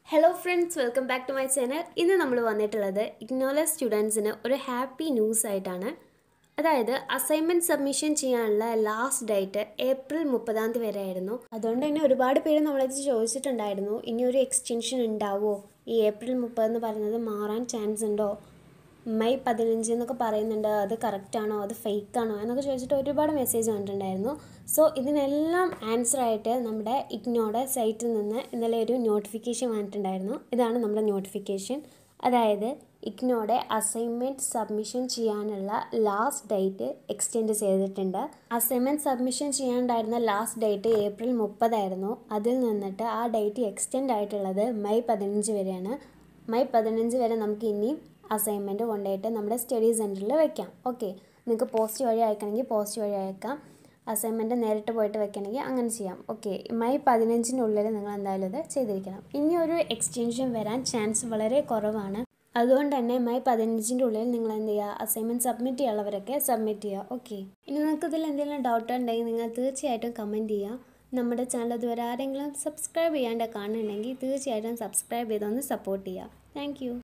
hello friends welcome back to my channel ഇന്ന് നമ്മൾ വന്നിട്ടുള്ളത് ഇഗ്നോല സ്റ്റുഡൻസിന് ഒരു ഹാപ്പി ന്യൂസ് ആയിട്ടാണ് അതായത് അസൈൻമെൻറ്റ് സബ്മിഷൻ ചെയ്യാനുള്ള ലാസ്റ്റ് ഡേറ്റ് ഏപ്രിൽ മുപ്പതാം തീയതി വരെ ആയിരുന്നു അതുകൊണ്ട് തന്നെ ഒരുപാട് പേര് നമ്മളത് ചോദിച്ചിട്ടുണ്ടായിരുന്നു ഇനി ഒരു എക്സ്റ്റൻഷൻ ഉണ്ടാവുമോ ഈ ഏപ്രിൽ മുപ്പതെന്ന് പറയുന്നത് മാറാൻ ചാൻസ് ഉണ്ടോ മെയ് പതിനഞ്ച് എന്നൊക്കെ പറയുന്നുണ്ട് അത് കറക്റ്റാണോ അത് ഫേക്ക് ആണോ എന്നൊക്കെ ചോദിച്ചിട്ട് ഒരുപാട് മെസ്സേജ് വന്നിട്ടുണ്ടായിരുന്നു സോ ഇതിനെല്ലാം ആൻസർ ആയിട്ട് നമ്മുടെ ഇഗ്നോയുടെ സൈറ്റിൽ നിന്ന് ഇന്നലെ ഒരു നോട്ടിഫിക്കേഷൻ വന്നിട്ടുണ്ടായിരുന്നു ഇതാണ് നമ്മുടെ നോട്ടിഫിക്കേഷൻ അതായത് ഇഗ്നോയുടെ അസൈൻമെൻറ്റ് സബ്മിഷൻ ചെയ്യാനുള്ള ലാസ്റ്റ് ഡേറ്റ് എക്സ്റ്റെൻഡ് ചെയ്തിട്ടുണ്ട് അസൈൻമെൻറ്റ് സബ്മിഷൻ ചെയ്യാനുണ്ടായിരുന്ന ലാസ്റ്റ് ഡേറ്റ് ഏപ്രിൽ മുപ്പതായിരുന്നു അതിൽ നിന്നിട്ട് ആ ഡേറ്റ് എക്സ്റ്റെൻഡ് ആയിട്ടുള്ളത് മെയ് പതിനഞ്ച് വരെയാണ് മെയ് പതിനഞ്ച് വരെ നമുക്ക് ഇനിയും അസൈൻമെൻറ്റ് കൊണ്ടുപോയിട്ട് നമ്മുടെ സ്റ്റഡി സെൻറ്ററിൽ വെക്കാം ഓക്കെ നിങ്ങൾക്ക് പോസ്റ്റ് വഴി അയക്കണമെങ്കിൽ പോസ്റ്റ് വഴി അയക്കാം അസൈൻമെൻറ്റ് നേരിട്ട് പോയിട്ട് വെക്കണമെങ്കിൽ അങ്ങനെ ചെയ്യാം ഓക്കെ മെയ് പതിനഞ്ചിനുള്ളിൽ നിങ്ങൾ എന്തായാലും ഇത് ചെയ്തിരിക്കണം ഇനി ഒരു എക്സ്റ്റൻഷൻ വരാൻ ചാൻസ് വളരെ കുറവാണ് അതുകൊണ്ട് തന്നെ മെയ് പതിനഞ്ചിൻ്റെ ഉള്ളിൽ നിങ്ങൾ എന്ത് ചെയ്യുക അസൈൻമെൻറ്റ് സബ്മിറ്റ് ചെയ്യാനുള്ളവരൊക്കെ സബ്മിറ്റ് ചെയ്യുക ഓക്കെ ഇനി നിങ്ങൾക്ക് ഇതിൽ എന്തെങ്കിലും ഡൗട്ട് ഉണ്ടെങ്കിൽ നിങ്ങൾ തീർച്ചയായിട്ടും കമൻറ്റ് ചെയ്യുക നമ്മുടെ ചാനൽ ഇതുവരെ ആരെങ്കിലും സബ്സ്ക്രൈബ് ചെയ്യാണ്ട് കാണുന്നുണ്ടെങ്കിൽ തീർച്ചയായിട്ടും സബ്സ്ക്രൈബ് ചെയ്തൊന്ന് സപ്പോർട്ട് ചെയ്യുക താങ്ക്